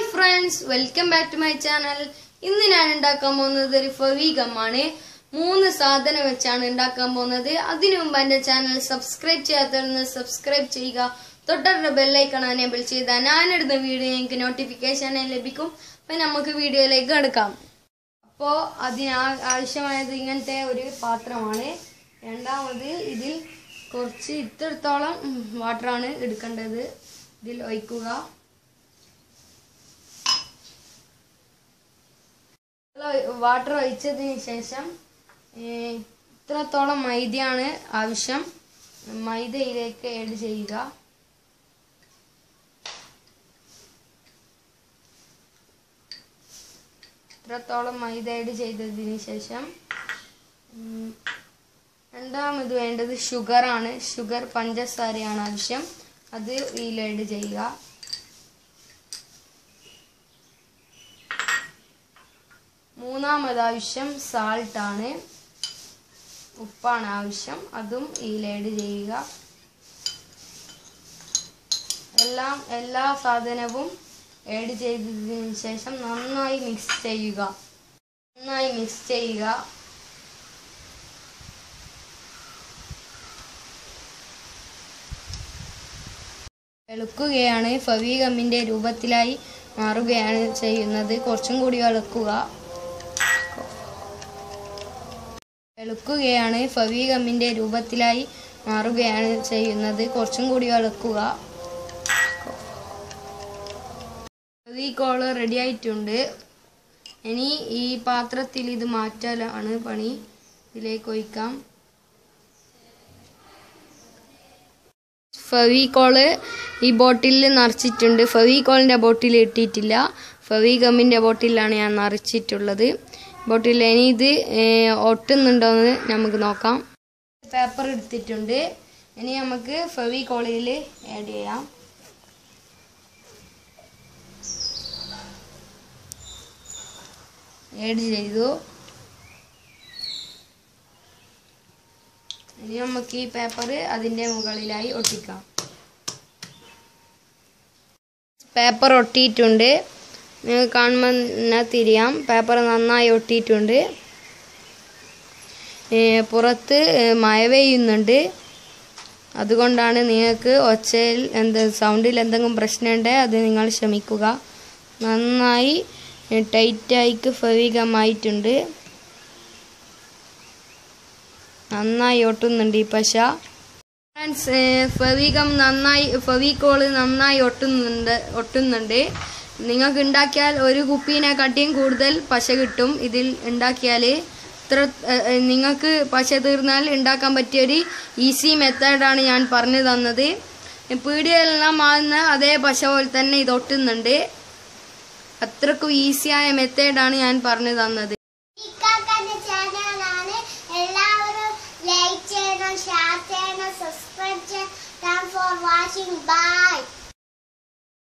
friends welcome back to my channel ഇന്ന് ഞാൻ ഉണ്ടാക്കാൻ പോകുന്നത് ഒരു ഫവീഗമാണ് മൂന്ന് സാധനം വെച്ചാണ് ഉണ്ടാക്കാൻ പോകുന്നത് അതിനു മുമ്പ് എന്റെ ചാനൽ സബ്സ്ക്രൈബ് ചെയ്യാത്തവരൊന്ന് സബ്സ്ക്രൈബ് ചെയ്യുക തൊട്ടടുത്ത ബെല്ലൈക്കൺ എനേബിൾ ചെയ്താൽ ഞാനിടുന്ന വീഡിയോ നിങ്ങൾക്ക് നോട്ടിഫിക്കേഷൻ ലഭിക്കും അപ്പൊ നമുക്ക് വീഡിയോയിലേക്ക് എടുക്കാം അപ്പോൾ അതിന് ആ- ആവശ്യമായത് ഇങ്ങനത്തെ ഒരു പാത്രമാണ് രണ്ടാമത് ഇതിൽ കുറച്ച് ഇത്രത്തോളം വാട്ടറാണ് എടുക്കേണ്ടത് ഇതിൽ ഒഴിക്കുക വാട്ടർ ഒഴിച്ചതിന് ശേഷം ഏർ, ഇത്രത്തോളം മൈദയാണ് ആവശ്യം മൈദയിലേക്ക് ആഡ് ചെയ്യുക ഇത്രത്തോളം മൈദ ആഡ് ചെയ്തതിന് ശേഷം ഉം, രണ്ടാമത് വേണ്ടത് ഷുഗർ ആണ് ഷുഗർ പഞ്ചസാരയാണ് ആവശ്യം അത് ഇതിൽ ആഡ് ചെയ്യുക മൂന്നാമത് ആവശ്യം സാൾട്ട് ആണ് ഉപ്പാണ് ആവശ്യം അതും ഇതിൽ ആഡ് ചെയ്യുക എല്ലാം എല്ലാ സാധനവും ആഡ് ചെയ്തതിന് ശേഷം നന്നായി മിക്സ് ചെയ്യുക നന്നായി മിക്സ് ചെയ്യുക ഇളക്കുകയാണ് ഫവി ഗമ്മിന്റെ രൂപത്തിലായി മാറുകയാണ് ചെയ്യുന്നത് കുറച്ചും കൂടി ഇളക്കുക ഇളക്കുകയാണ് ഫവി ഗമ്മിന്റെ രൂപത്തിലായി മാറുകയാണ് ചെയ്യുന്നത് കുറച്ചും കൂടി ഇളക്കുക ഫവി കോള് റെഡി ആയിട്ടുണ്ട് ഇനി ഈ പാത്രത്തിൽ ഇത് മാറ്റാലാണ് പണി ഇതിലേക്ക് ഒഴിക്കാം ഫവിക്കോള് ഈ ബോട്ടിലിൽ നിറച്ചിട്ടുണ്ട് ഫവിക്കോളിൻ്റെ ബോട്ടിൽ ഇട്ടിട്ടില്ല ഫവി ഗമ്മിൻ്റെ ബോട്ടിലാണ് ഞാൻ നിറച്ചിട്ടുള്ളത് ബോട്ടിൽ ഇനി ഇത് ഏർ, ഒട്ടുന്നുണ്ടോയെന്ന് നമുക്ക് നോക്കാം പേപ്പർ എടുത്തിട്ടുണ്ട് ഇനി നമുക്ക് ഫവിക്കോളിൽ ആഡ് ചെയ്യാം ആഡ് ചെയ്തു ഇനി നമുക്ക് ഈ പേപ്പർ അതിൻ്റെ മുകളിലായി ഒട്ടിക്കാം പേപ്പർ ഒട്ടിയിട്ടുണ്ട് നിങ്ങൾക്ക് കാണുമ്പോൾ തന്നെ തിരിയാം പേപ്പർ നന്നായി ഒട്ടിയിട്ടുണ്ട് ഏ, പുറത്ത് ഏ, മഴ പെയ്യുന്നുണ്ട് അതുകൊണ്ടാണ് നിങ്ങൾക്ക് ഒച്ചയിൽ എന്ത് സൗണ്ടിൽ എന്തെങ്കിലും പ്രശ്നമുണ്ടെങ്കിൽ അത് നിങ്ങൾ ക്ഷമിക്കുക നന്നായി ടൈറ്റായിക്ക് ഫവികമായിട്ടുണ്ട് നന്നായി ഒട്ടുന്നുണ്ട് ഈ പശ ഫ്രണ്ട്സ് ഫവികം നന്നായി ഫവിക്കോള് നന്നായി ഒട്ടുന്നുണ്ട് ഒട്ടുന്നുണ്ട് നിങ്ങൾക്ക് ഉണ്ടാക്കിയാൽ ഒരു കുപ്പീനെ കട്ടിയും കൂടുതൽ പശ കിട്ടും ഇതിൽ ഉണ്ടാക്കിയാൽ ഇത്ര ഏഹ്, നിങ്ങൾക്ക് പശ തീർന്നാൽ ഉണ്ടാക്കാൻ പറ്റിയൊരു ഈസി മെത്തേഡാണ് ഞാൻ പറഞ്ഞു തന്നത് പീടികയെല്ലാം ആകുന്ന അതേ പശ പോലെ തന്നെ ഇത് ഒട്ടുന്നുണ്ട് അത്രക്കും ഈസിയായ മെത്തേഡാണ് ഞാൻ പറഞ്ഞു തന്നത് ഇക്കാക്കാന്റെ ചാനലാണ് എല്ലാവരും ലൈക്ക് ചെയ്യണം ഷെയർ ചെയ്യണം സബ്സ്ക്രൈബ് ചെയ്യണം ഫോർ വാച്ചിങ് ബൈ